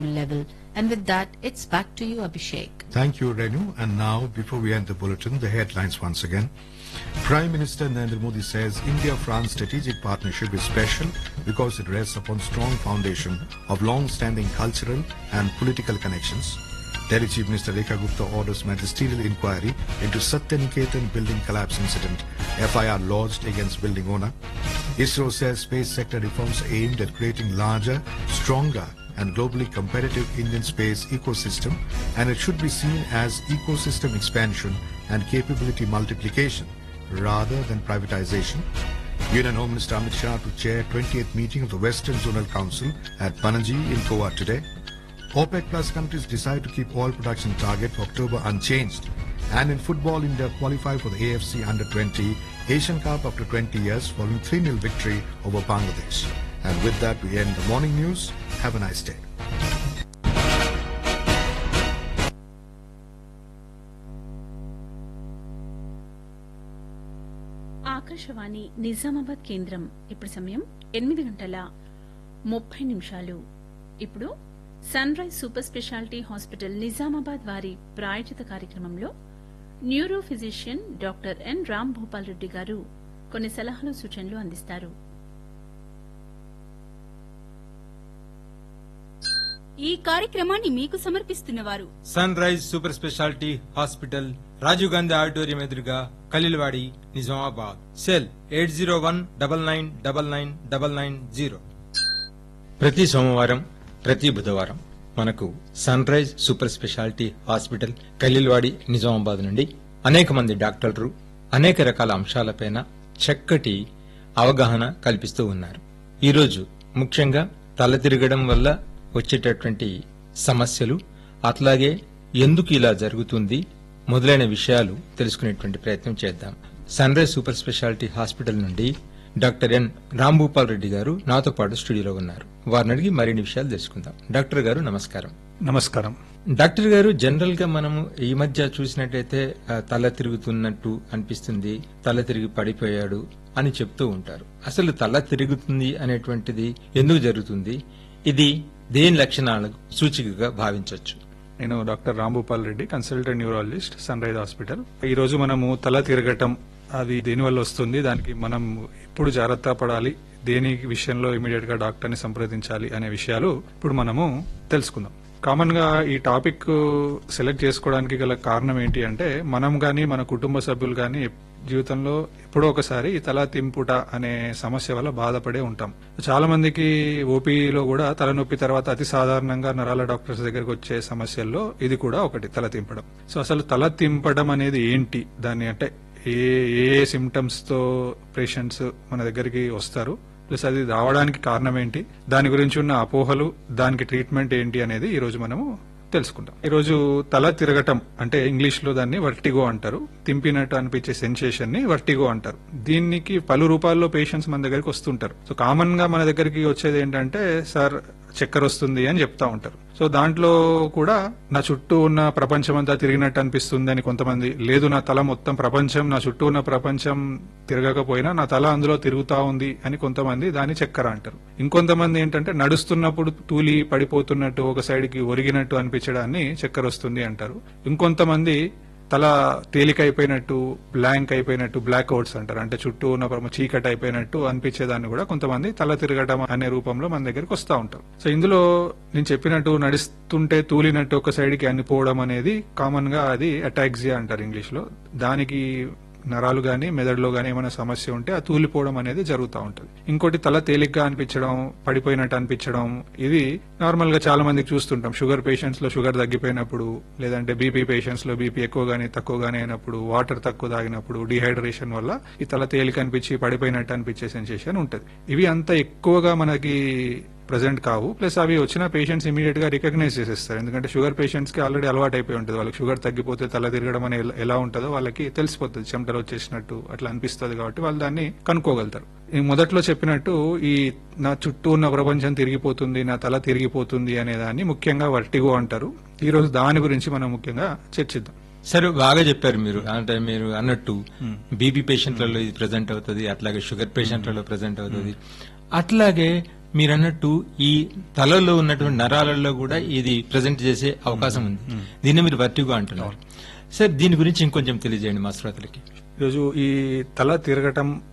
level. And with that, it's back to you, Abhishek. Thank you, Renu. And now, before we end the bulletin, the headlines once again. Prime Minister Narendra Modi says India-France strategic partnership is special because it rests upon strong foundation of long-standing cultural and political connections. Delhi Chief Minister Rekha Gupta orders magisterial inquiry into Satyaniketan building collapse incident. FIR lodged against building owner. ISRO says space sector reforms aimed at creating larger, stronger and globally competitive Indian space ecosystem and it should be seen as ecosystem expansion and capability multiplication rather than privatization. Union Home Minister Amit Shah to chair 28th meeting of the Western Zonal Council at Panaji in Goa today. OPEC Plus countries decide to keep oil production target for October unchanged. And in football, India qualify for the AFC Under 20 Asian Cup after 20 years following 3-0 victory over Bangladesh. And with that, we end the morning news. Have a nice day. Akashvani Nizamabad కేంద్రం ఇప్పుడు సమయం ఎనిమిది గంటల ముప్పై నిమిషాలు ఇప్పుడు sunrise super speciality hospital Nizamabad వారి ప్రాయోజిత కార్యక్రమంలో neuro physician doctor N Ram Bhupal Reddy garu కొన్ని సలహాలు సూచనలు అందిస్తారు ఈ కార్యక్రమాన్ని మీకు సమర్పిస్తున్నవారు sunrise super speciality hospital Rajiv Gandhi auditorium ఎదురుగా Khaleelwadi Nizamabad cell eight zero one double nine double nine double nine zero ప్రతి సోమవారం ప్రతి బుధవారం మనకు sunrise super speciality hospital Khaleelwadi Nizamabad నుండి అనేక మంది డాక్టర్లు అనేక రకాల అంశాలపైన చక్కటి అవగాహన కల్పిస్తూ ఉన్నారు ఈరోజు ముఖ్యంగా తల తిరగడం వల్ల వచ్చేటటువంటి సమస్యలు అట్లాగే ఎందుకు ఇలా జరుగుతుంది మొదలైన విషయాలు తెలుసుకునేటువంటి ప్రయత్నం చేద్దాం sunrise super speciality hospital నుండి డాక్టర్ ఎన్ రాంభూపాల్ రెడ్డి గారు నాతో పాటు స్టూడియోలో ఉన్నారు వారిని అడిగి మరిన్ని విషయాలు తెలుసుకుందాం డాక్టర్ గారు నమస్కారం నమస్కారం డాక్టర్ గారు జనరల్ గా మనము ఈ మధ్య చూసినట్టయితే ఆ, తల తిరుగుతున్నట్టు అనిపిస్తుంది తల తిరిగి పడిపోయాడు అని చెప్తూ ఉంటారు అసలు తల తిరుగుతుంది అనేటువంటిది ఎందుకు జరుగుతుంది ఇది దేని లక్షణాలకు సూచికగా భావించవచ్చు నేను doctor Rambhupal Reddy consultant neurologist sunrise hospital ఈ రోజు మనము తల తిరగటం అది దేని వల్ల వస్తుంది దానికి మనం ఎప్పుడు జాగ్రత్త పడాలి దేని విషయంలో ఇమీడియట్ గా డాక్టర్ ని సంప్రదించాలి అనే విషయాలు ఇప్పుడు మనము తెలుసుకుందాం కామన్ గా ఈ టాపిక్ సెలెక్ట్ చేసుకోవడానికి గల కారణం ఏంటి అంటే మనం గాని మన కుటుంబ సభ్యులు గాని జీవితంలో ఎప్పుడో ఒకసారి ఈ తల తింపుట అనే సమస్య వల్ల బాధపడే ఉంటాం చాలా మందికి ఓపీలో కూడా తలనొప్పి తర్వాత అతి సాధారణంగా నరాల డాక్టర్స్ దగ్గరికి వచ్చే సమస్యల్లో ఇది కూడా ఒకటి తల తింపడం సో అసలు తల తింపడం అనేది ఏంటి దాన్ని అంటే ఏ ఏ సిమ్టమ్స్ తో పేషెంట్స్ మన దగ్గరికి వస్తారు ప్లస్ అది రావడానికి కారణం ఏంటి దాని గురించి ఉన్న అపోహలు దానికి ట్రీట్మెంట్ ఏంటి అనేది ఈ రోజు మనము తెలుసుకుందాం ఈ రోజు తల తిరగటం అంటే ఇంగ్లీష్ లో దాన్ని వర్టిగో అంటారు తింపినట్టు అనిపించే సెన్సేషన్ ని వర్టిగో అంటారు దీనికి పలు రూపాల్లో పేషెంట్స్ మన దగ్గరికి వస్తుంటారు సో కామన్ గా మన దగ్గరికి వచ్చేది ఏంటంటే సార్ చక్కెర వస్తుంది అని చెప్తా ఉంటారు సో దాంట్లో కూడా నా చుట్టూ ఉన్న ప్రపంచం అంతా తిరిగినట్టు అనిపిస్తుంది అని కొంతమంది లేదు నా తల మొత్తం ప్రపంచం నా చుట్టూ ఉన్న ప్రపంచం తిరగకపోయినా నా తల అందులో తిరుగుతా ఉంది అని కొంతమంది దాన్ని చక్కెర అంటారు ఇంకొంతమంది ఏంటంటే నడుస్తున్నప్పుడు తూలి పడిపోతున్నట్టు ఒక సైడ్ కి ఒరిగినట్టు అనిపించడాన్ని చక్కెర వస్తుంది అంటారు ఇంకొంతమంది తల తేలిక అయిపోయినట్టు బ్లాంక్ అయిపోయినట్టు బ్లాక్ అవుట్స్ అంటారు అంటే చుట్టూ ఉన్న ప్రమ- చీకటి అయిపోయినట్టు అనిపించేదాన్ని కూడా కొంతమంది తల తిరగటం అనే రూపంలో మన దగ్గరికి వస్తూ ఉంటారు సో ఇందులో నేను చెప్పినట్టు నడుస్తుంటే తూలినట్టు ఒక సైడ్ కి అనిపోవడం అనేది కామన్ గా అది అటాక్సియా అంటారు ఇంగ్లీష్ లో దానికి నరాలు గాని మెదడులో గాని ఏమైనా సమస్య ఉంటే ఆ తూలిపోవడం అనేది జరుగుతూ ఉంటుంది ఇంకోటి తల తేలిగ్గా అనిపించడం పడిపోయినట్టు అనిపించడం ఇది నార్మల్ గా చాలా మందికి చూస్తుంటాం షుగర్ పేషెంట్స్ లో షుగర్ తగ్గిపోయినప్పుడు లేదంటే బీపీ పేషెంట్స్ లో బీపీ ఎక్కువ గానీ తక్కువ గానీ అయినప్పుడు వాటర్ తక్కువ తాగినప్పుడు డిహైడ్రేషన్ వల్ల ఈ తల తేలిక అనిపించి పడిపోయినట్టు అనిపించే సెన్సేషన్ ఉంటుంది ఇవి అంత ఎక్కువగా మనకి ప్రజెంట్ కావు ప్లస్ అవి వచ్చిన పేషెంట్స్ ఇమీడియట్ గా రికగ్నైజ్ చేసేస్తారు ఎందుకంటే షుగర్ పేషెంట్స్ కి ఆల్రెడీ అలవాటు అయిపోయి ఉంటుంది వాళ్ళకి షుగర్ తగ్గిపోతే తల తిరగడం అనేది ఎలా- ఎలా ఉంటుందో వాళ్ళకి తెలిసిపోతుంది చెమటలు వచ్చేసినట్టు అట్లా అనిపిస్తుంది కాబట్టి వాళ్ళు దాన్ని కనుక్కోగలుగుతారు ఈ మొదట్లో చెప్పినట్టు ఈ నా చుట్టూ ఉన్న ప్రపంచం తిరిగిపోతుంది నా తల తిరిగిపోతుంది అనే దాన్ని ముఖ్యంగా వర్టిగో అంటారు ఈ రోజు దాని గురించి మనం ముఖ్యంగా చర్చిద్దాం సరే బాగా చెప్పారు మీరు అంటే మీరు అన్నట్టు బీపీ పేషెంట్లలో ఇది ప్రజెంట్ అవుతుంది అట్లాగే షుగర్ పేషెంట్లలో ప్రజెంట్ అవుతుంది అట్లాగే మీరు అన్నట్టు ఈ తలలో ఉన్నటువంటి నరాలలో కూడా ఇది ప్రజెంట్ చేసే అవకాశం ఉంది దీన్ని మీరు వర్టిగో అంటున్నారు సార్ దీని గురించి ఇంకొంచెం తెలియజేయండి మా శ్రోతలకి ఈరోజు ఈ తల తిరగటం